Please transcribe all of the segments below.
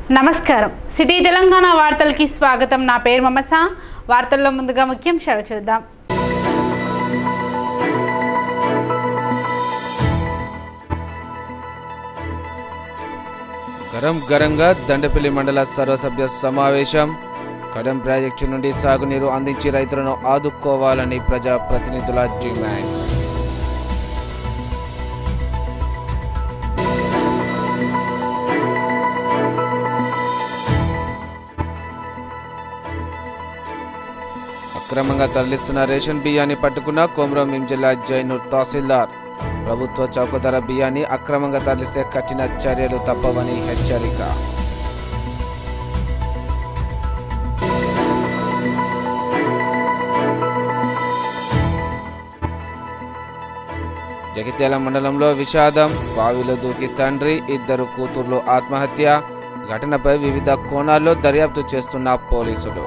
నమస్కారం సిటీ తెలంగాణ వార్తలకి స్వాగతం నా పేరు మమస వార్తల్లో ముందుగా ముఖ్యాంశాలు చూద్దాం గరం గరంగా దండపల్లి మండల సర్వసభ్య సమావేశం కడం ప్రాజెక్టు నుండి సాగునీరు అందించి రైతులను ఆదుకోవాలని ప్రజా ప్రతినిధుల డిమాండ్ అక్రమంగా తరలిస్తున్న రేషన్ బియ్యాన్ని పట్టుకున్న కొమరంభీం జిల్లా జైనూర్ తహసీల్దార్ ప్రభుత్వ చౌకధర బియ్యాన్ని అక్రమంగా తరలిస్తే కఠిన చర్యలు తప్పవని హెచ్చరిక జగిత్యాల మండలంలో విషాదం బావిలో దూకి తండ్రి ఇద్దరు కూతుర్లు ఆత్మహత్య ఘటనపై వివిధ కోణాల్లో దర్యాప్తు చేస్తున్న పోలీసులు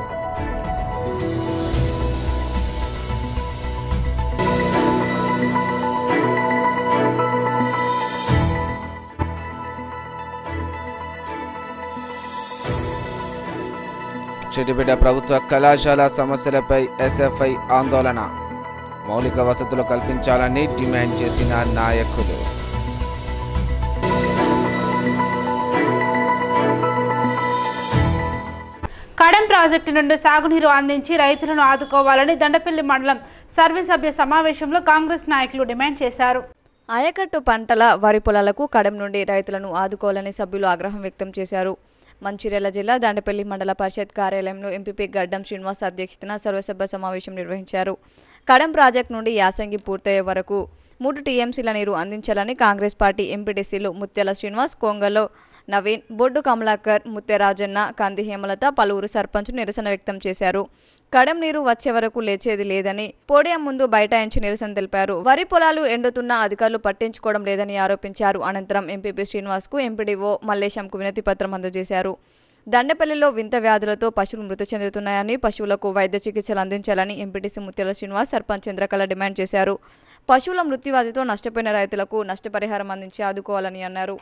చెడిబిడ్డ ప్రభుత్వ కళాశాల సమస్యలపై ఎస్ఎఫ్ఐ ఆందోళన మౌలిక వసతులు కల్పించాలని డిమాండ్ చేసిన నాయకులు కడం ప్రాజెక్టు నుండి సాగునీరు అందించి రైతులను ఆదుకోవాలని దండపల్లి మండలం సర్వసభ్య సమావేశంలో కాంగ్రెస్ నాయకులు డిమాండ్ చేశారు ఆయకట్టు పంటల వరి పొలాలకు కడం నుండి రైతులను ఆదుకోవాలని సభ్యులు ఆగ్రహం వ్యక్తం చేశారు మంచిర్యాల జిల్లా దండపల్లి మండల పరిషత్ కార్యాలయంలో ఎంపీపీ గడ్డం శ్రీనివాస్ అధ్యక్షతన సర్వసభ్య సమావేశం నిర్వహించారు కడం ప్రాజెక్టు నుండి యాసంగి పూర్తయ్యే వరకు మూడు టీఎంసీల నీరు అందించాలని కాంగ్రెస్ పార్టీ ఎంపీటీసీలు ముత్యాల శ్రీనివాస్ కొంగలో నవీన్ బొడ్డు కమలాకర్ ముత్యరాజన్న కంది హేమలత పలువురు సర్పంచ్ నిరసన వ్యక్తం చేశారు కడం నీరు వచ్చే వరకు లేచేది లేదని పోడియం ముందు బైఠాయించి నిరసన తెలిపారు వరి పొలాలు ఎండుతున్న అధికారులు పట్టించుకోవడం లేదని ఆరోపించారు అనంతరం ఎంపీపీ శ్రీనివాస్కు ఎంపీడీఓ మల్లేశంకు వినతి పత్రం అందజేశారు దండపల్లిలో వింత వ్యాధులతో పశువులు మృతి చెందుతున్నాయని పశువులకు వైద్య చికిత్సలు అందించాలని ఎంపీటీసీ ముత్యాల శ్రీనివాస్ సర్పంచ్ చంద్రకళ డిమాండ్ చేశారు పశువుల మృత్యువ్యాధితో నష్టపోయిన రైతులకు నష్టపరిహారం అందించి ఆదుకోవాలని అన్నారు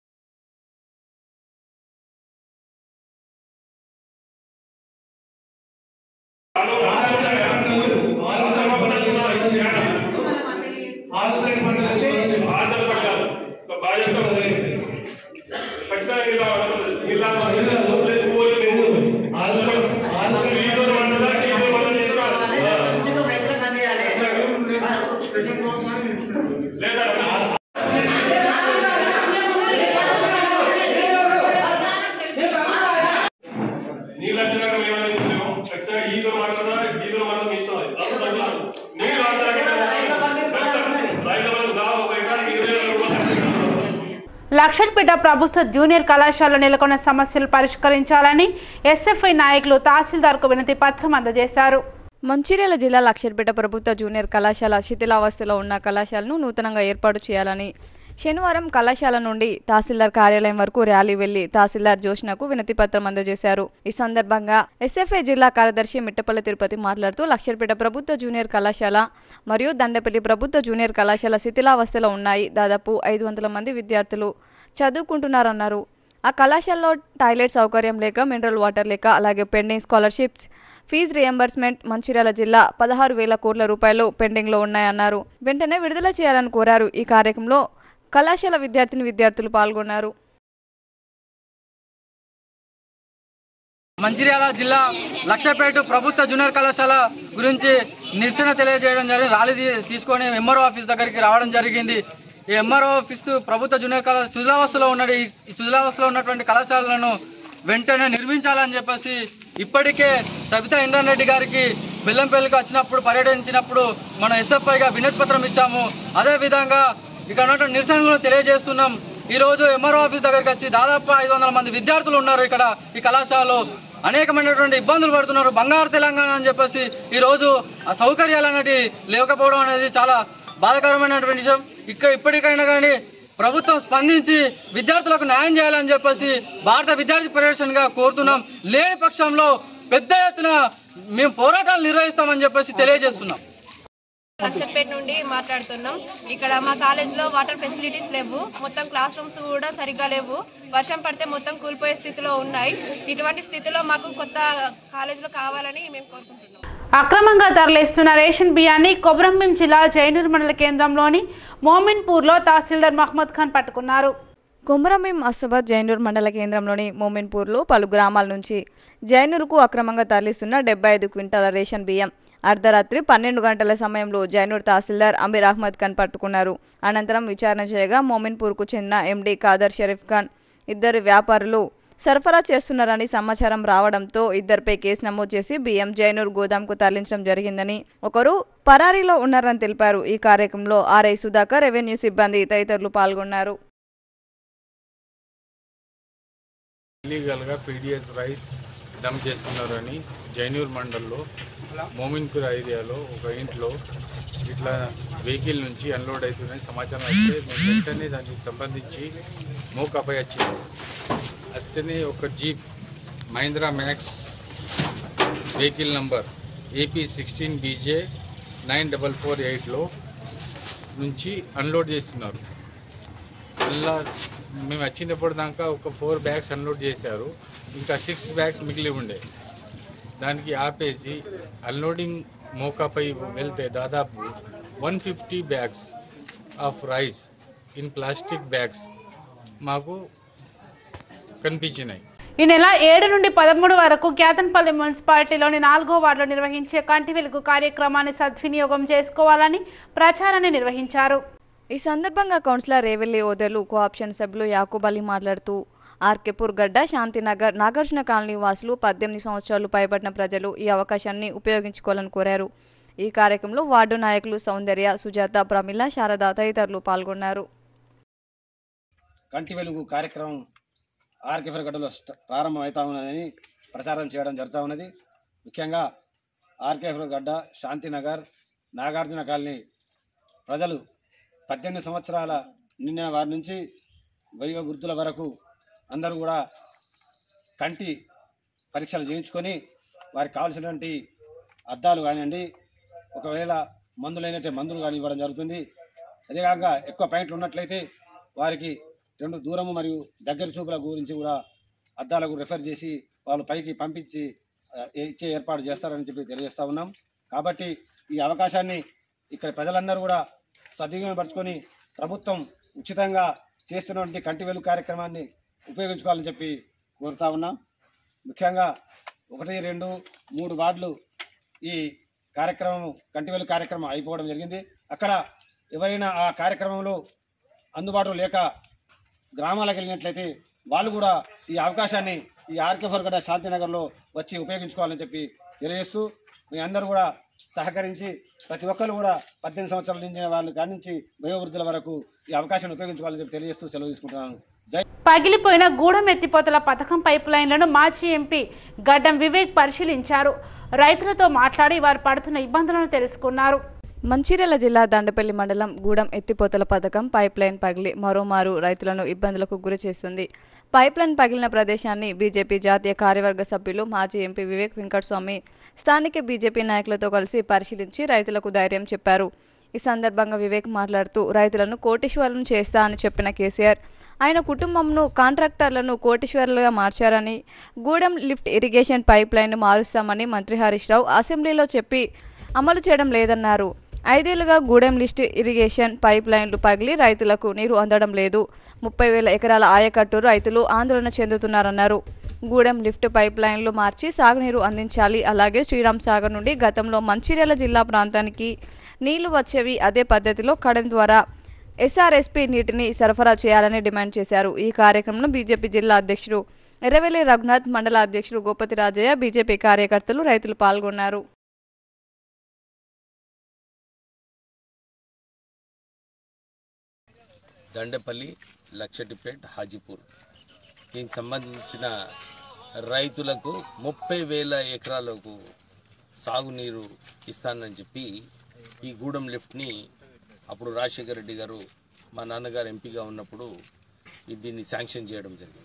ఆంధ్రప్రదేశ్ పండుగ ఆంధ్రప్రదేశ్ ఒక బాధ్యత ఉంది ఖచ్చితంగా ఇలా ఇలా లేదు పోలి లేదు ఆంధ్రప్రదేశ్ ఆంధ్రప్రదేశ్ ఈరోజు మండల ఈరోజు మండల లేదా నీళ్ళు వచ్చినాక మేము ఏమైనా చూసాము ఖచ్చితంగా ఈదో మాట్లాడదా ఈదో మాట్లాడదా మీ ఇష్టం అది. అసలు తగ్గుతాం. నీళ్ళు వచ్చాక రైతుల వరకు దాదాపు ఒక ఎకరానికి ఇరవై వేల రూపాయలు ఖర్చు లక్షణపేట ప్రభుత్వ జూనియర్ కళాశాలలో నెలకొన్న సమస్యలు పరిష్కరించాలని ఎస్ఎఫ్ఐ నాయకులు తహసీల్దార్కు వినతి పత్రం అందజేశారు మంచిర్యాల జిల్లా లక్షర్పేట ప్రభుత్వ జూనియర్ కళాశాల శిథిలావస్థలో ఉన్న కళాశాలను నూతనంగా ఏర్పాటు చేయాలని శనివారం కళాశాల నుండి తహసీల్దార్ కార్యాలయం వరకు ర్యాలీ వెళ్లి తహసీల్దార్ జోష్నకు వినతి పత్రం అందజేశారు ఈ సందర్భంగా ఎస్ఎఫ్ఐ జిల్లా కార్యదర్శి మిట్టపల్లి తిరుపతి మాట్లాడుతూ లక్షర్పేట ప్రభుత్వ జూనియర్ కళాశాల మరియు దండపల్లి ప్రభుత్వ జూనియర్ కళాశాల శిథిలావస్థలో ఉన్నాయి దాదాపు ఐదు వందల మంది విద్యార్థులు చదువుకుంటున్నారన్నారు ఆ కళాశాలలో టాయిలెట్ సౌకర్యం లేక మినరల్ వాటర్ లేక అలాగే pending scholarships fees reimbursement Mancherial జిల్లా పదహారు వేల కోట్ల రూపాయలు పెండింగ్లో ఉన్నాయన్నారు వెంటనే విడుదల చేయాలని కోరారు ఈ కార్యక్రమంలో కళాశాల విద్యార్థిని విద్యార్థులు పాల్గొన్నారు మంచిర్యాల జిల్లా లక్షపేట ప్రభుత్వ జూనియర్ కళాశాల గురించి నిరసన తెలియజేయడం జరిగింది ర్యాలీ తీ- తీసుకొని ఎంఆర్ఓ ఆఫీస్ దగ్గరికి రావడం జరిగింది ఈ ఎంఆర్ఓ ఆఫీస్ ప్రభుత్వ జూనియర్ కళాశాల చుదిలావస్థలో ఉన్నది ఈ చుదిలావస్థలో ఉన్నటువంటి కళాశాలను వెంటనే నిర్మించాలని చెప్పేసి ఇప్పటికే సబితా ఇంద్రన్ రెడ్డి గారికి బెల్లంపల్లికి వచ్చినప్పుడు పర్యటించినప్పుడు మనం ఎస్ఎఫ్ఐగా వినతి పత్రం ఇచ్చాము అదే విధంగా ఇక్కడ ఉన్నటువంటి నిరసనలు తెలియజేస్తున్నాం ఈ రోజు ఎంఆర్ఓ ఆఫీస్ దగ్గరికి వచ్చి దాదాపు ఐదు వందల మంది విద్యార్థులు ఉన్నారు ఇక్కడ ఈ కళాశాలలో అనేకమైనటువంటి ఇబ్బందులు పడుతున్నారు బంగారు తెలంగాణ అని చెప్పేసి ఈ రోజు ఆ సౌకర్యాలు అనేవి లేకపోవడం అనేది చాలా బాధాకరమైనటువంటి విషయం ఇక్కడ ఇప్పటికైనా కానీ ప్రభుత్వం స్పందించి విద్యార్థులకు న్యాయం చేయాలని చెప్పేసి భారత విద్యార్థి ఫెడరేషన్ గా కోరుతున్నాం లేని పక్షంలో పెద్ద ఎత్తున మేము పోరాటాలు నిర్వహిస్తామని చెప్పేసి తెలియజేస్తున్నాం లక్షపేట నుండి మాట్లాడుతున్నాం ఇక్కడ మా కాలేజ్లో వాటర్ ఫెసిలిటీస్ లేవు మొత్తం క్లాస్ రూమ్స్ కూడా సరిగ్గా లేవు వర్షం పడితే మొత్తం కూలిపోయే స్థితిలో ఉన్నాయి ఇటువంటి స్థితిలో మాకు కొత్త కాలేజ్లో కావాలని మేము కోరుకుంటున్నాం అక్రమంగా తరలిస్తున్న రేషన్ బియ్యాన్ని కొబ్రంభీం జిల్లా జైనూర్ మండల కేంద్రంలోని మోమిన్పూర్లో తహసీల్దార్ మహమ్మద్ ఖాన్ పట్టుకున్నారు కుమరమీం అసబాద్ జైనూర్ మండల కేంద్రంలోని మోమిన్పూర్లో పలు గ్రామాల నుంచి జైనూర్కు అక్రమంగా తరలిస్తున్న డెబ్బై ఐదు క్వింటాల రేషన్ బియ్యం అర్ధరాత్రి పన్నెండు గంటల సమయంలో జైనూర్ తహసీల్దార్ అమీర్ అహ్మద్ ఖాన్ పట్టుకున్నారు అనంతరం విచారణ చేయగా మోమిన్పూర్కు చెందిన ఎండీ ఖాదర్ షరీఫ్ ఖాన్ ఇద్దరు వ్యాపారులు సరఫరా చేస్తున్నారని సమాచారం రావడంతో ఇద్దరిపై కేసు నమోదు చేసి బియ్యం జైనూర్ గోదాంకు తరలించడం జరిగిందని ఒకరు పరారీలో ఉన్నారని తెలిపారు ఈ కార్యక్రమంలో ఆర్ఐ సుధాకర్ రెవెన్యూ సిబ్బంది తదితరులు పాల్గొన్నారు ఇల్లీగల్గా పీడిఎస్ రైస్ డంప్ చేస్తున్నారని జైనూర్ మండల్లో మోమిన్పూర్ ఏరియాలో ఒక ఇంట్లో ఇట్లా వెహికల్ నుంచి అన్లోడ్ అవుతుందని సమాచారం వస్తే మేము వెంటనే దానికి సంబంధించి మోకాపై వచ్చింది వస్తేనే ఒక jeep Mahindra max vehicle number AP sixteen B J nine double four ఎయిట్లో నుంచి అన్లోడ్ చేస్తున్నారు మళ్ళా మేము వచ్చినప్పుడు దాకా ఒక ఫోర్ బ్యాగ్స్ అన్లోడ్ చేశారు ఇంకా సిక్స్ బ్యాగ్స్ మిగిలి ఉండే దానికి ఆపేసి అన్లోడింగ్ మోకాపై వెళ్తే దాదాపు one fifty bags of rice in plastic bags మాకు కనిపించినాయి ఈ నెల ఏడు నుండి పదమూడు వరకు కేతన్పల్లి మున్సిపాలిటీలోని నాలుగో వార్డులో నిర్వహించే కంటి వెలుగు కార్యక్రమాన్ని సద్వినియోగం చేసుకోవాలని ప్రచారాన్ని నిర్వహించారు ఈ సందర్భంగా కౌన్సిలర్ రేవెల్లి ఓదెలు కోఆప్షన్ సభ్యులు యాకూబ్ అలీ మాట్లాడుతూ ఆర్కేపూర్ గడ్డ శాంతినగర్ నాగార్జున కాలనీ వాసులు పద్దెనిమిది సంవత్సరాలు పైబడిన ప్రజలు ఈ అవకాశాన్ని ఉపయోగించుకోవాలని కోరారు ఈ కార్యక్రమంలో వార్డు నాయకులు సౌందర్య సుజాత ప్రమిళ శారద తదితరులు పాల్గొన్నారు కంటి వెలుగు కార్యక్రమం ఆర్కెఫర్ గడ్డలో స్ట- ప్రారంభమవుతా ఉన్నదని ప్రచారం చేయడం జరుగుతూ ఉన్నది ముఖ్యంగా ఆర్కేఫర్ గడ్డ శాంతినగర్ నాగార్జున కాలనీ ప్రజలు పద్దెనిమిది సంవత్సరాల నిండిన వారి నుంచి వయో వృద్ధుల వరకు అందరూ కూడా కంటి పరీక్షలు చేయించుకొని వారికి కావాల్సినటువంటి అద్దాలు కానివ్వండి ఒకవేళ మందులు అయినట్టే మందులు కానీ ఇవ్వడం జరుగుతుంది అదేకాక ఎక్కువ పాయింట్లు ఉన్నట్లయితే వారికి రెండు దూరము మరియు దగ్గర చూపుల గురించి కూడా అద్దాలకు రెఫర్ చేసి వాళ్ళు పైకి పంపించి ఆ, ఇచ్చే ఏర్పాటు చేస్తారని చెప్పి తెలియజేస్తా ఉన్నాం కాబట్టి ఈ అవకాశాన్ని ఇక్కడ ప్రజలందరూ కూడా సద్వినియోగపరచుకొని ప్రభుత్వం ఉచితంగా చేస్తున్నటువంటి కంటి వెలుగు కార్యక్రమాన్ని ఉపయోగించుకోవాలని చెప్పి కోరుతా ఉన్నాం ముఖ్యంగా ఒకటి రెండు మూడు వార్డులు ఈ కార్యక్రమం కంటి వెలుగు కార్యక్రమం అయిపోవడం జరిగింది అక్కడ ఎవరైనా ఆ కార్యక్రమంలో అందుబాటులో లేక గ్రామాలకు వెళ్ళినట్లయితే వాళ్ళు కూడా ఈ అవకాశాన్ని ఈ ఆర్కే ఫర్గడ శాంతినగర్లో వచ్చి ఉపయోగించుకోవాలని చెప్పి తెలియజేస్తూ మీ అందరూ కూడా సహకరించి ప్రతి ఒక్కరు కూడా పద్దెనిమిది సంవత్సరాల నుంచి వాళ్ళ కాడి నుంచి వయోవృద్ధుల వరకు ఈ అవకాశాన్ని ఉపయోగించుకోవాలని చెప్పి తెలియజేస్తూ సెలవు తీసుకుంటున్నాను జై పగిలిపోయిన గూడెం ఎత్తిపోతల పథకం పైప్ లైన్లను మాజీ ఎంపీ గడ్డం వివేక్ పరిశీలించారు రైతులతో మాట్లాడి వారు పడుతున్న ఇబ్బందులను తెలుసుకున్నారు మంచిర్యాల జిల్లా దండపల్లి మండలం గూడెం ఎత్తిపోతల పథకం పైప్ లైన్ పగిలి మరోమారు రైతులను ఇబ్బందులకు గురి చేస్తుంది పైప్ లైన్ పగిలిన ప్రదేశాన్ని బీజేపీ జాతీయ కార్యవర్గ సభ్యులు మాజీ ఎంపీ వివేక్ వెంకటస్వామి స్థానిక బీజేపీ నాయకులతో కలిసి పరిశీలించి రైతులకు ధైర్యం చెప్పారు ఈ సందర్భంగా వివేక్ మాట్లాడుతూ రైతులను కోటీశ్వరులను చేస్తా అని చెప్పిన కేసీఆర్ ఆయన కుటుంబంను కాంట్రాక్టర్లను కోటీశ్వరులుగా మార్చారని Gudem lift irrigation pipeline మారుస్తామని మంత్రి హరీష్ రావు అసెంబ్లీలో చెప్పి అమలు చేయడం లేదన్నారు ఐదేళ్లుగా గూడెం లిస్ట్ ఇరిగేషన్ పైప్ లైన్లు పగిలి రైతులకు నీరు అందడం లేదు ముప్పై వేల ఎకరాల ఆయకట్టు రైతులు ఆందోళన చెందుతున్నారన్నారు గూడెం లిఫ్ట్ పైప్ లైన్లు మార్చి సాగునీరు అందించాలి అలాగే శ్రీరామ్ సాగర్ నుండి గతంలో మంచిర్యాల జిల్లా ప్రాంతానికి నీళ్లు వచ్చేవి అదే పద్ధతిలో కడెం ద్వారా ఎస్ఆర్ఎస్పీ నీటిని సరఫరా చేయాలని డిమాండ్ చేశారు ఈ కార్యక్రమంలో బీజేపీ జిల్లా అధ్యక్షుడు ఎర్రవెల్లి రఘునాథ్ మండల అధ్యక్షుడు గోపతి రాజయ్య బీజేపీ కార్యకర్తలు రైతులు పాల్గొన్నారు దండపల్లి లక్షటిపేట్ హాజీపూర్ దీనికి సంబంధించిన రైతులకు ముప్పై వేల ఎకరాలకు సాగునీరు ఇస్తానని చెప్పి ఈ గూడెం లిఫ్ట్ని అప్పుడు రాజశేఖర రెడ్డి గారు మా నాన్నగారు ఎంపీగా ఉన్నప్పుడు ఈ దీన్ని శాంక్షన్ చేయడం జరిగింది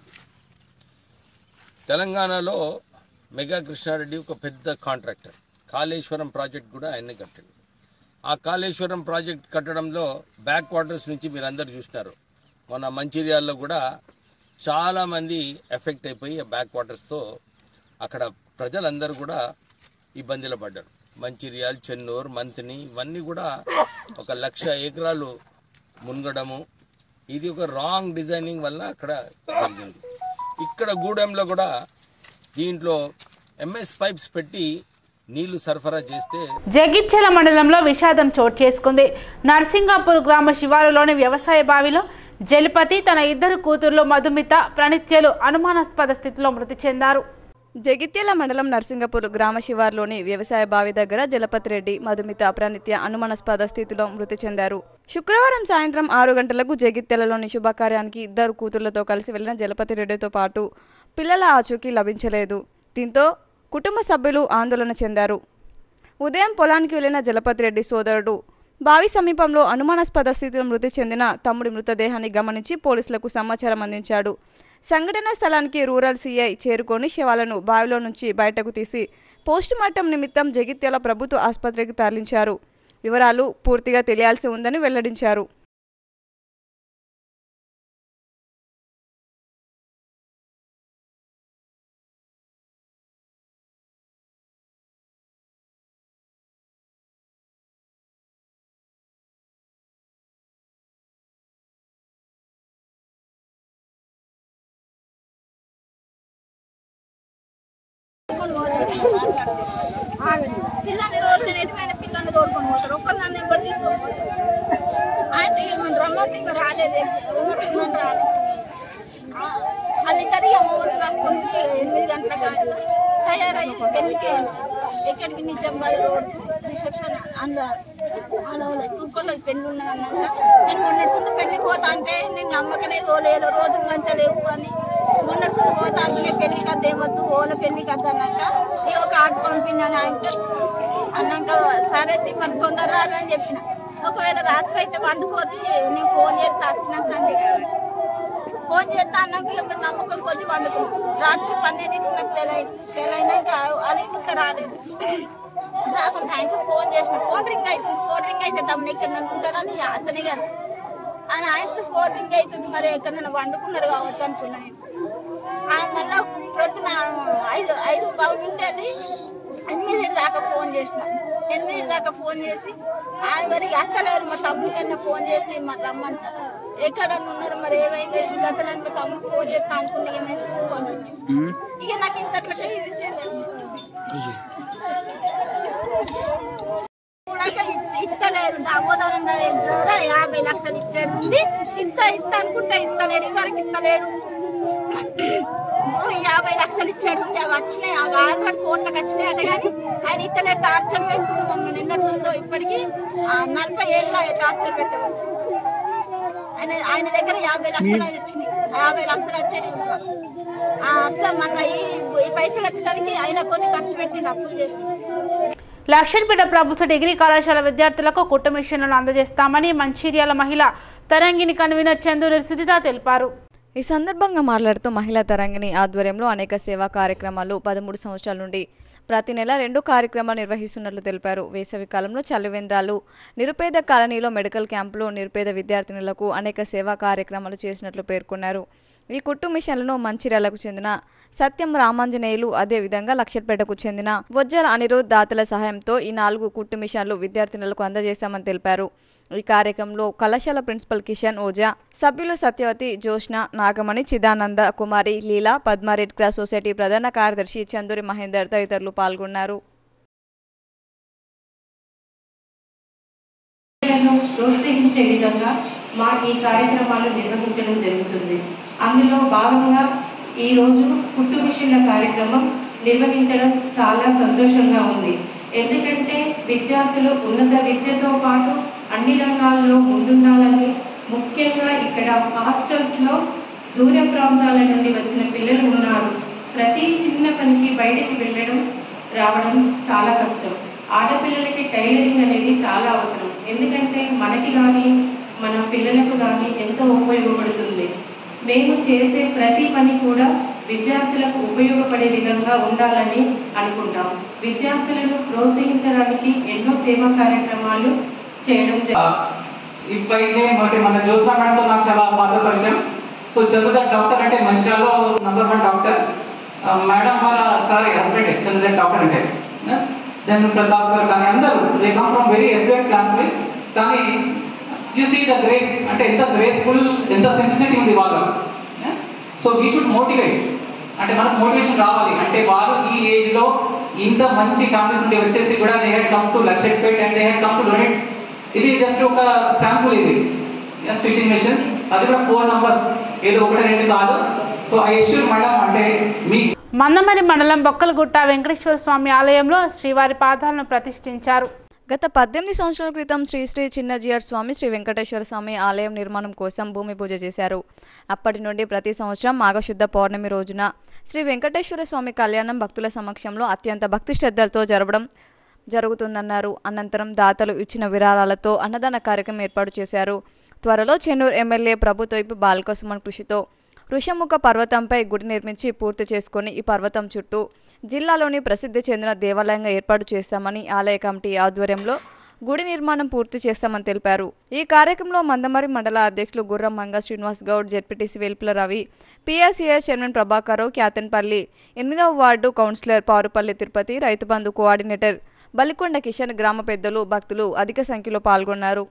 తెలంగాణలో మెగా కృష్ణారెడ్డి ఒక పెద్ద కాంట్రాక్టర్ కాళేశ్వరం ప్రాజెక్ట్ కూడా ఆయనే కట్టాడు ఆ కాళేశ్వరం ప్రాజెక్ట్ కట్టడంలో బ్యాక్ వాటర్స్ నుంచి మీరు అందరు చూసినారు మన మంచిర్యాలలో కూడా చాలామంది ఎఫెక్ట్ అయిపోయి ఆ బ్యాక్ వాటర్స్తో అక్కడ ప్రజలందరూ కూడా ఇబ్బందులు పడ్డారు మంచిర్యాల్ చెన్నూరు మంతిని ఇవన్నీ కూడా ఒక లక్ష ఎకరాలు మునగడము ఇది ఒక రాంగ్ డిజైనింగ్ వల్ల అక్కడ జరిగింది ఇక్కడ గూడెంలో కూడా దీంట్లో ఎంఎస్ పైప్స్ పెట్టి నీళ్లు సరఫరా చేస్తే జగిత్యాల మండలంలో విషాదం చోటు చేసుకుంది నర్సింగాపూర్ గ్రామ శివారులోని వ్యవసాయ బావిలో జలపతి తన ఇద్దరు కూతుర్లు మధుమిత ప్రణిత్యలు అనుమానాస్పద స్థితిలో మృతి చెందారు జగిత్యాల మండలం నర్సింగపూర్ గ్రామ శివార్లోని వ్యవసాయ బావి దగ్గర జలపతి రెడ్డి మధుమిత ప్రణిత్య అనుమానాస్పద స్థితిలో మృతి చెందారు శుక్రవారం సాయంత్రం ఆరు గంటలకు జగిత్యాలలోని శుభకార్యానికి ఇద్దరు కూతుళ్లతో కలిసి వెళ్లిన జలపతి రెడ్డితో పాటు పిల్లల ఆచూకీ లభించలేదు దీంతో కుటుంబ సభ్యులు ఆందోళన చెందారు ఉదయం పొలానికి వెళ్లిన జలపతి రెడ్డి సోదరుడు బావి సమీపంలో అనుమానాస్పద స్థితిలో మృతి చెందిన తమ్ముడి మృతదేహాన్ని గమనించి పోలీసులకు సమాచారం అందించాడు సంఘటనా స్థలానికి రూరల్ సీఐ చేరుకొని శవాలను బావిలో నుంచి బయటకు తీసి పోస్టుమార్టం నిమిత్తం జగిత్యాల ప్రభుత్వ ఆసుపత్రికి తరలించారు వివరాలు పూర్తిగా తెలియాల్సి ఉందని వెల్లడించారు పిల్లని తోడుకొని ఎటువైన పిల్లని తోడుకొని పోతారు ఒక్కరు నన్ను ఎప్పుడు తీసుకొని పోతారు ఆయన మనం రమ్మంటే ఇంకా రాలేదు ఊరికి మనం రాలేదు వాళ్ళిద్దరు ఇక మూడు రాసుకొని ఎనిమిది గంటలకు ఆయన తయారయ్యి పెళ్లికి ఎక్కడికి నిజామాబాద్ రోడ్డు రిసెప్షన్ అందులో అలా తుక్కలో పెళ్లి ఉన్నది అన్నాక నేను మొన్నటి పెళ్లికి పోతా అంటే నేను నమ్మకనే తోలేదు రోజులు మంచిగా లేవు అని మొన్నటి పోతా అంటే నేను పెళ్లికి అద్ద ఏమొద్దు ఓల పెళ్లికి అద్ద అన్నాక ఈ ఒక ఆట పంపినాను ఆయనతో అన్నాక సరే తీ, మరి తొందర రాదని చెప్పిన ఒకవేళ రాత్రి అయితే వండుకొని నేను ఫోన్ చేస్తే వచ్చినాక అని చెప్పాను ఫోన్ చేస్తా అన్నాక ఇక మీరు నమ్మకం కొద్ది వండుకున్నాం రాత్రి పన్నెండింటికి నాకు తెలై తెలైనాక అని ఇంకా రాలేదు రాకుండా ఆయనతో ఫోన్ చేసిన ఫోన్ రింగ్ అవుతుంది ఫోన్ రింగ్ అయితే దమ్మున ఎక్కడ ఉంటాడని ఆశనే గారు ఆయన ఆయనతో ఫోన్ రింగ్ అవుతుంది మరి ఎక్కడైనా వండుకున్నారు కావచ్చు అనుకున్నా నేను ఆయన మళ్ళీ ప్రొద్దున ఐదు ఐదు పౌన్ నుండి వెళ్ళి ఎనిమిది దాకా ఫోన్ చేసిన ఎనిమిది దాకా ఫోన్ చేసి ఆయన మరి అంతలేరు మా తమ్ముడి కన్నా ఫోన్ చేసి మరి రమ్మంట ఎక్కడ ఉన్నారు మరి ఏమైంది గత మా తమ్ముడు ఫోన్ చేస్తా అనుకున్నా ఏమైనా స్కూల్ ఫోన్ వచ్చి ఇక నాకు ఇంతట్లకే ఈ విషయం తెలుసు కూడా ఇస్తలేరు దామోదరం ద్వారా యాభై లక్షలు ఇచ్చాడు ఉంది ఇస్త ఇస్త అనుకుంటే ఇస్తలేడు ఇవరకు ఇస్తలేడు భూమి యాభై లక్షలు ఇచ్చాడు ఉంది అవి వచ్చినాయి అవి ఆల్రెడీ కోట్లకు వచ్చినాయి అట కానీ ఆయన ఇతనే టార్చర్ పెట్టుకున్నాం నిన్నటి ఉందో ఇప్పటికి ఆ, నలభై ఏళ్ళ టార్చర్ పెట్టారు ఆయన ఆయన దగ్గర యాభై లక్షలు వచ్చినాయి ఆ యాభై లక్షలు వచ్చేసి ఆ, అట్లా మళ్ళీ ఈ ఈ పైసలు వచ్చడానికి ఆయన కొన్ని ఖర్చు పెట్టిండు అప్పులు చేసి లక్షణపేట ప్రభుత్వ డిగ్రీ కళాశాల విద్యార్థులకు కుట్టు మిషన్లను అందజేస్తామని మంచిర్యాల మహిళ తరంగిణి కన్వీనర్ చందూరి సుధిత తెలిపారు ఈ సందర్భంగా మాట్లాడుతూ మహిళా తరంగిణి ఆధ్వర్యంలో అనేక సేవా కార్యక్రమాలు పదమూడు సంవత్సరాల నుండి ప్రతి నెల రెండు కార్యక్రమాలు నిర్వహిస్తున్నట్లు తెలిపారు వేసవి కాలంలో చలివేంద్రాలు నిరుపేద కాలనీలో మెడికల్ క్యాంపులు నిరుపేద విద్యార్థినులకు అనేక సేవా కార్యక్రమాలు చేసినట్లు పేర్కొన్నారు ఈ కుట్టు మిషన్లను మంచిర్యాలకు చెందిన సత్యం రామాంజనేయులు అదేవిధంగా లక్షపేటకు చెందిన వజ్జల అనిరుద్ దాతల సహాయంతో ఈ నాలుగు కుట్టు మిషన్లు విద్యార్థినులకు అందజేశామని తెలిపారు ఈ కార్యక్రమంలో కళాశాల ప్రిన్సిపల్ కిషన్ ఓజా సభ్యులు Satyavathi Joshna Nagamani Chidananda Kumari Leela Padma red cross society ప్రధాన కార్యదర్శి చందూరి మహేందర్ తదితరులు పాల్గొన్నారు మహిళలను ప్రోత్సహించే విధంగా మా ఈ కార్యక్రమాలు నిర్వహించడం జరుగుతుంది అందులో భాగంగా ఈరోజు కుట్టు మిషన్ల కార్యక్రమం నిర్వహించడం చాలా సంతోషంగా ఉంది ఎందుకంటే విద్యార్థులు ఉన్నత విద్యతో పాటు అన్ని రంగాల్లో ముందుండాలని ముఖ్యంగా ఇక్కడ హాస్టల్స్లో దూర ప్రాంతాల నుండి వచ్చిన పిల్లలు ఉన్నారు ప్రతి చిన్న పనికి బయటికి వెళ్ళడం రావడం చాలా కష్టం ఆడపిల్లలకి టైలరింగ్ అనేది చాలా అవసరం ఎందుకంటే మనకి కానీ మన పిల్లలకు కానీ ఎంతో ఉపయోగపడుతుంది మేము చేసే ప్రతి పని కూడా విద్యార్థులకు ఉపయోగపడే విధంగా ఉండాలని అనుకుంటాం విద్యార్థులను ప్రోత్సహించడానికి ఎన్నో సేవా కార్యక్రమాలు చేయడం జరిగింది ఇప్పుడైతే ఒకటి మన జ్యోత్స్నా మేడంతో నాకు చాలా బాధ పరిచయం సో చంద్రదర్ డాక్టర్ అంటే మంచిర్యాలలో నంబర్ వన్ డాక్టర్ మేడం వాళ్ళ సార్ హస్బెండ్ చంద్రదర్ డాక్టర్ అంటే దెన్ ప్రతాప్ సార్ కానీ అందరూ they come from very affluent families కానీ యూ సీ ద గ్రేస్ అంటే ఎంత గ్రేస్ఫుల్ ఎంత సింప్లిసిటీ ఉంది వాళ్ళు సో వీ షుడ్ మోటివేట్ అంటే మనకు మోటివేషన్ రావాలి అంటే వారు ఈ ఏజ్ లో ఇంత మంచి ఫ్యామిలీస్ నుండి వచ్చేసి కూడా they had come to Lakshpet and they had come to donate ఇది జస్ట్ ఒక శాంపుల్ ఇది స్టిచింగ్ మెషిన్స్ అది కూడా ఫోర్ నంబర్స్ ఏదో ఒకటి రెండు కాదు సో ఐ ఇష్యూ మేడం అంటే మీ మందమరి మండలం బొక్కలగుట్ట వెంకటేశ్వర స్వామి ఆలయంలో శ్రీవారి పాదాలను ప్రతిష్ఠించారు గత పద్దెనిమిది సంవత్సరాల క్రితం శ్రీ శ్రీ చిన్నజీఆర్ స్వామి శ్రీ వెంకటేశ్వర స్వామి ఆలయం నిర్మాణం కోసం భూమి పూజ చేశారు అప్పటి నుండి ప్రతి సంవత్సరం మాఘశుద్ధ పౌర్ణమి రోజున శ్రీ వెంకటేశ్వర స్వామి కళ్యాణం భక్తుల సమక్షంలో అత్యంత భక్తి శ్రద్ధలతో జరపడం జరుగుతుందన్నారు అనంతరం దాతలు ఇచ్చిన విరాళాలతో అన్నదాన కార్యక్రమం ఏర్పాటు చేశారు త్వరలో చెన్నూరు ఎమ్మెల్యే ప్రభుత్వైపు బాలకోసుమన్ కృషితో ఋషముఖ పర్వతంపై గుడి నిర్మించి పూర్తి చేసుకొని ఈ పర్వతం చుట్టూ జిల్లాలోని ప్రసిద్ధి చెందిన దేవాలయంగా ఏర్పాటు చేస్తామని ఆలయ కమిటీ ఆధ్వర్యంలో గుడి నిర్మాణం పూర్తి చేస్తామని తెలిపారు ఈ కార్యక్రమంలో మందమరి మండల అధ్యక్షులు Gurram Manga Srinivas Goud ZPTC Velpula Ravi PSCS chairman Prabhakara Rao Kyathanpalli ఎనిమిదవ వార్డు కౌన్సిలర్ పారుపల్లి తిరుపతి రైతు బంధు కోఆర్డినేటర్ బలికొండ కిషన్ గ్రామ పెద్దలు భక్తులు అధిక సంఖ్యలో పాల్గొన్నారు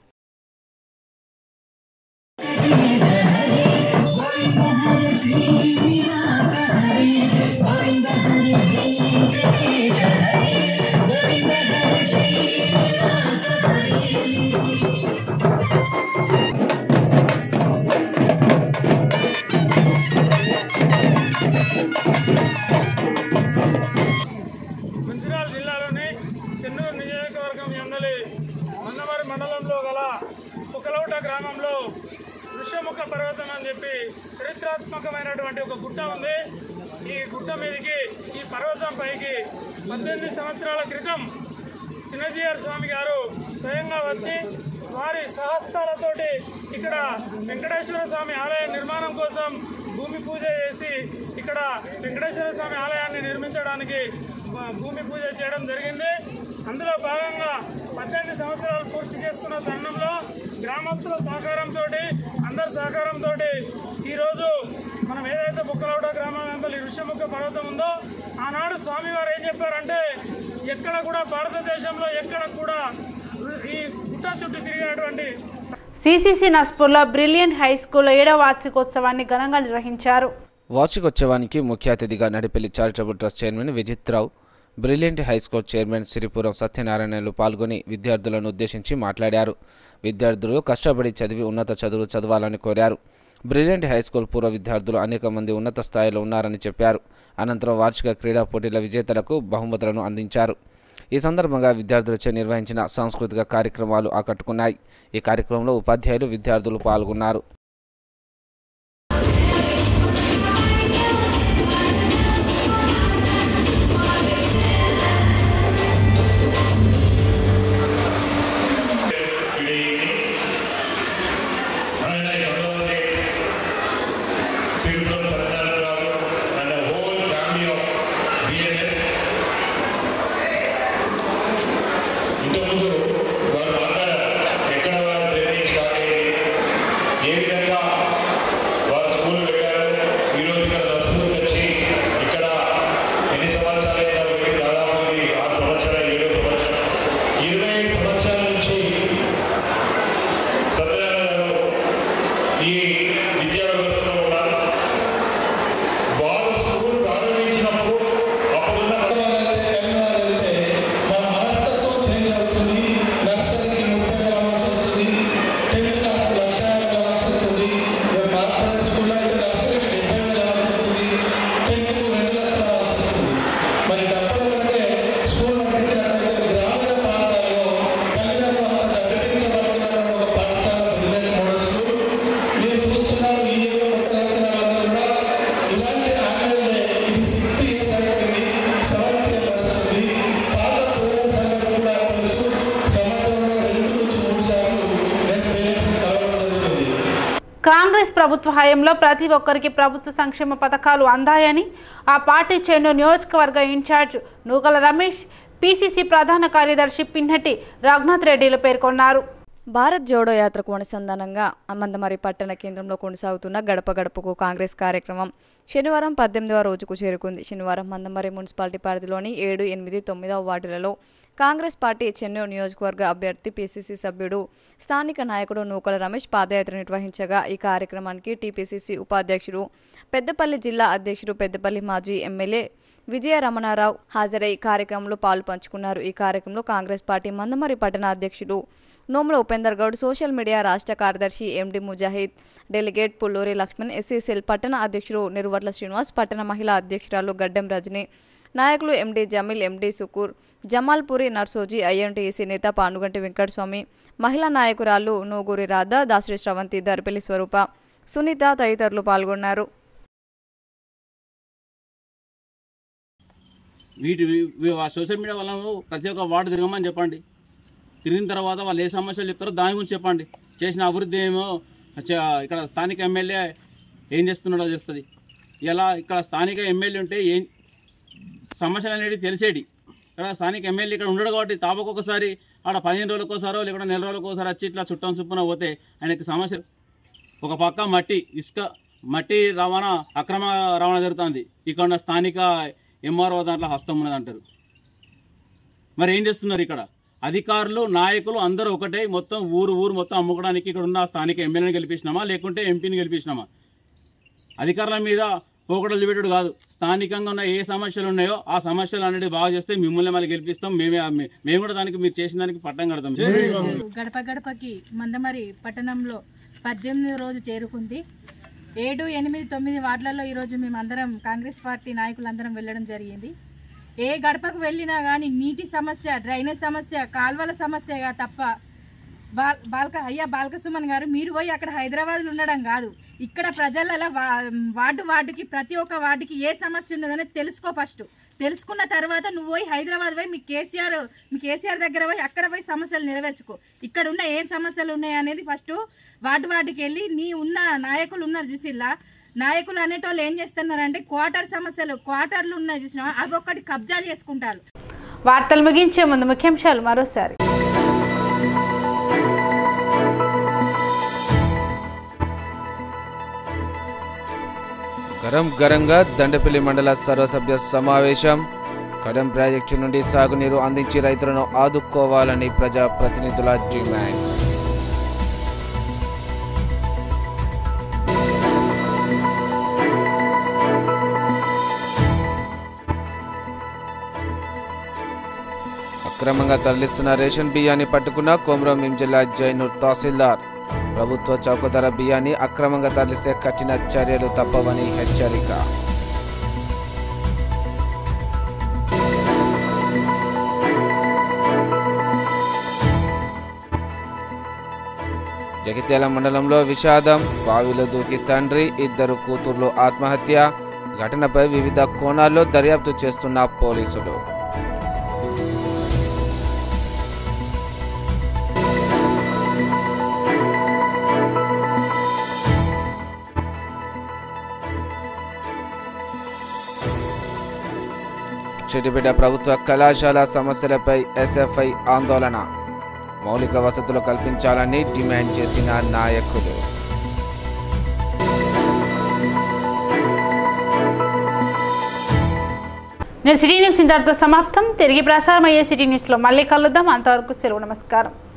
మంచిర్యాల జిల్లాలోని చెన్నూరు నియోజకవర్గం ఎందలి మందమరి మండలంలో గల పుకలౌట గ్రామంలో ఋష్యముఖ పర్వతం అని చెప్పి చరిత్రాత్మకమైనటువంటి ఒక గుట్ట ఉంది ఈ గుట్ట మీదకి ఈ పర్వతం పైకి పద్దెనిమిది సంవత్సరాల క్రితం చిన్నజీఆర్ స్వామి గారు స్వయంగా వచ్చి వారి సహస్తాలతోటి ఇక్కడ వెంకటేశ్వర స్వామి ఆలయ నిర్మాణం కోసం భూమి పూజ చేసి ఇక్కడ వెంకటేశ్వర స్వామి ఆలయాన్ని నిర్మించడానికి ఆ, భూమి పూజ చేయడం జరిగింది అందులో భాగంగా పద్దెనిమిది సంవత్సరాలు పూర్తి చేసుకున్న తరుణంలో గ్రామస్తుల సహకారంతో అందరి సహకారంతో ఈరోజు మనం ఏదైతే బుక్కలౌట గ్రామం వెంబడి ఈ ఋషముఖ పర్వతం ఉందో ఆనాడు స్వామివారు ఏం చెప్పారంటే ఎక్కడ కూడా భారతదేశంలో ఎక్కడ కూడా ఈ గుట్ట చుట్టూ తిరిగినటువంటి సిసిసి నస్పూర్లో బ్రిలియంట్ హై స్కూల్లో ఏడవ వార్షికోత్సవాన్ని ఘనంగా నిర్వహించారు వార్షికోత్సవానికి ముఖ్య అతిథిగా Nadipelli charitable trust chairman Vijith Rao brilliant high school chairman Siripuram సత్యనారాయణలు పాల్గొని విద్యార్థులను ఉద్దేశించి మాట్లాడారు విద్యార్థులు కష్టపడి చదివి ఉన్నత చదువులు చదవాలని కోరారు బ్రిలియంట్ హై స్కూల్ పూర్వ విద్యార్థులు అనేక మంది ఉన్నత స్థాయిలో ఉన్నారని చెప్పారు అనంతరం వార్షిక క్రీడా పోటీల విజేతలకు బహుమతులను అందించారు ఈ సందర్భంగా విద్యార్థులచే నిర్వహించిన సాంస్కృతిక కార్యక్రమాలు ఆకట్టుకున్నాయి ఈ కార్యక్రమంలో ఉపాధ్యాయులు విద్యార్థులు పాల్గొన్నారు Silvram Satyanarayana and the whole family of BNS. ఇంతకుముందు వారు మాట్లాడారు ఎక్కడ వారు ట్రైనింగ్ స్టార్ట్ అయ్యింది ఏ విధంగా ప్రభుత్వ హయాంలో ప్రతి ఒక్కరికి ప్రభుత్వ సంక్షేమ పథకాలు అందాయని ఆ పార్టీ చెన్నూరు నియోజకవర్గ ఇన్ఛార్జ్ నూగల రమేష్ పిసిసి ప్రధాన కార్యదర్శి పిన్నటి రఘునాథ్ రెడ్డిలు పేర్కొన్నారు భారత్ జోడో యాత్రకు అనుసంధానంగా మందమరి పట్టణ కేంద్రంలో కొనసాగుతున్న గడప గడపకు కాంగ్రెస్ కార్యక్రమం శనివారం పద్దెనిమిదవ రోజుకు చేరుకుంది శనివారం మందమరి మున్సిపాలిటీ పరిధిలోని ఏడు ఎనిమిది తొమ్మిదవ వార్డులలో కాంగ్రెస్ పార్టీ చెన్నూరు నియోజకవర్గ అభ్యర్థి పిసిసి సభ్యుడు స్థానిక నాయకుడు నూకల రమేష్ పాదయాత్ర నిర్వహించగా ఈ కార్యక్రమానికి టీపీసీసీ ఉపాధ్యక్షుడు పెద్దపల్లి జిల్లా అధ్యక్షుడు పెద్దపల్లి మాజీ ఎమ్మెల్యే విజయ రమణారావు హాజరై కార్యక్రమంలో పాలు పంచుకున్నారు ఈ కార్యక్రమంలో కాంగ్రెస్ పార్టీ మందమరి పట్టణ అధ్యక్షుడు నోముల ఉపేందర్ గౌడ్ సోషల్ మీడియా రాష్ట్ర కార్యదర్శి MD Mujahid delegate Pulluri Laxman SCCL పట్టణ అధ్యక్షుడు నిరువర్ల శ్రీనివాస్ పట్టణ మహిళా అధ్యక్షురాలు గడ్డెం రజని నాయకులు MD Jameel MD Sukur Jamalpuri Narsoji INTUC నేత పానుగంటి వెంకటస్వామి మహిళా నాయకురాలు నూగూరి రాధా దాసరి శ్రవంతి దర్పల్లి స్వరూప సునీత తదితరులు పాల్గొన్నారు వీటి వీ- వీ- ఆ సోషల్ మీడియా వాళ్ళను ప్రతి ఒక్క వార్డు తిరగమని చెప్పండి తిరిగిన తర్వాత వాళ్ళు ఏ సమస్యలు చెప్తారో దాని గురించి చెప్పండి చేసిన అభివృద్ధి ఏమో చ- ఇక్కడ స్థానిక ఎమ్మెల్యే ఏం చేస్తున్నాడో చేస్తుంది ఇలా ఇక్కడ స్థానిక ఎమ్మెల్యే ఉంటే ఏం సమస్యలు అనేవి తెలిసేటి ఇక్కడ స్థానిక ఎమ్మెల్యే ఇక్కడ ఉండడు కాబట్టి తాపకొకసారి ఆడ పదిహేను రోజులకు ఒకసారో లేకుంటే నెల రోజులకు ఒకసారి వచ్చి ఇట్లా చుట్టం చుప్పున పోతే ఆయనకి సమస్య ఒక పక్క మట్టి ఇసుక మట్టి రవాణా అక్రమ రవాణా జరుగుతుంది ఇక్కడ ఉన్న స్థానిక ఎంఆర్ఓ దాంట్లో హస్తం ఉన్నది అంటారు మరి ఏం చేస్తున్నారు ఇక్కడ అధికారులు నాయకులు అందరూ ఒకటే మొత్తం ఊరు ఊరు మొత్తం అమ్ముకోవడానికి ఇక్కడ ఉన్న స్థానిక ఎమ్మెల్యేని గెలిపించినామా లేకుంటే ఎంపీని గెలిపించినామా అధికారుల మీద పోకడలు చూపెట్టుడు కాదు స్థానికంగా ఉన్న ఏ సమస్యలు ఉన్నాయో ఆ సమస్యలు అనేది బాగా చేస్తే మిమ్మల్ని మళ్ళీ గెలిపిస్తాం మేమే మేము కూడా దానికి మీరు చేసిన దానికి పట్టం కడతాం గడప గడపకి మందమరి పట్టణంలో పద్దెనిమిది రోజు చేరుకుంది ఏడు ఎనిమిది తొమ్మిది వార్డులలో ఈరోజు మేము అందరం కాంగ్రెస్ పార్టీ నాయకులందరం వెళ్ళడం జరిగింది ఏ గడపకు వెళ్ళినా కానీ నీటి సమస్య డ్రైనేజ్ సమస్య కాల్వల సమస్యగా తప్ప బాల్ బాల్క అయ్యా బాల్కసుమన్ గారు మీరు పోయి అక్కడ హైదరాబాద్లో ఉండడం కాదు ఇక్కడ ప్రజల వార్డు వార్డుకి ప్రతి ఒక్క వార్డుకి ఏ సమస్య ఉన్నదనేది తెలుసుకో ఫస్ట్ తెలుసుకున్న తర్వాత నువ్వు పోయి హైదరాబాద్ పోయి మీ కేసీఆర్ మీ కేసీఆర్ దగ్గర పోయి అక్కడ పోయి సమస్యలు నెరవేర్చుకో ఇక్కడ ఉన్న ఏ సమస్యలు ఉన్నాయి అనేది ఫస్ట్ వార్డు వార్డుకి వెళ్ళి నీ ఉన్న నాయకులు ఉన్నారు చూసిల్లా నాయకులు అనేటోళ్ళు ఏం చేస్తున్నారంటే క్వార్టర్ సమస్యలు క్వార్టర్లు ఉన్నాయి చూసినా అవి ఒక్కటి కబ్జా చేసుకుంటారు వార్తలు ముగించే ముందు ముఖ్యాంశాలు మరోసారి గరం గరంగా దండపల్లి మండల సర్వసభ్య సమావేశం కడం ప్రాజెక్టు నుండి సాగునీరు అందించి రైతులను ఆదుకోవాలని ప్రజా ప్రతినిధుల డిమాండ్ అక్రమంగా తరలిస్తున్న రేషన్ బియ్యాన్ని పట్టుకున్న కొమరంభీం జిల్లా జైనూర్ తహసీల్దార్ ప్రభుత్వ చౌకధర బియ్యాన్ని అక్రమంగా తరలిస్తే కఠిన చర్యలు తప్పవని హెచ్చరిక జగిత్యాల మండలంలో విషాదం బావిలో దూకి తండ్రి ఇద్దరు కూతుర్లు ఆత్మహత్య ఘటనపై వివిధ కోణాల్లో దర్యాప్తు చేస్తున్న పోలీసులు చెటిపేట ప్రభుత్వ కళాశాల సమస్యలపై ఎస్ఎఫ్ఐ ఆందోళన మౌలిక వసతులు కల్పించాలని డిమాండ్ చేసిన నాయకులు నేను సిటీ న్యూస్ ఇంతటితో సమాప్తం తిరిగి ప్రసారం అయ్యే సిటీ న్యూస్లో మళ్ళీ కలుద్దాం అంతవరకు సెలవు నమస్కారం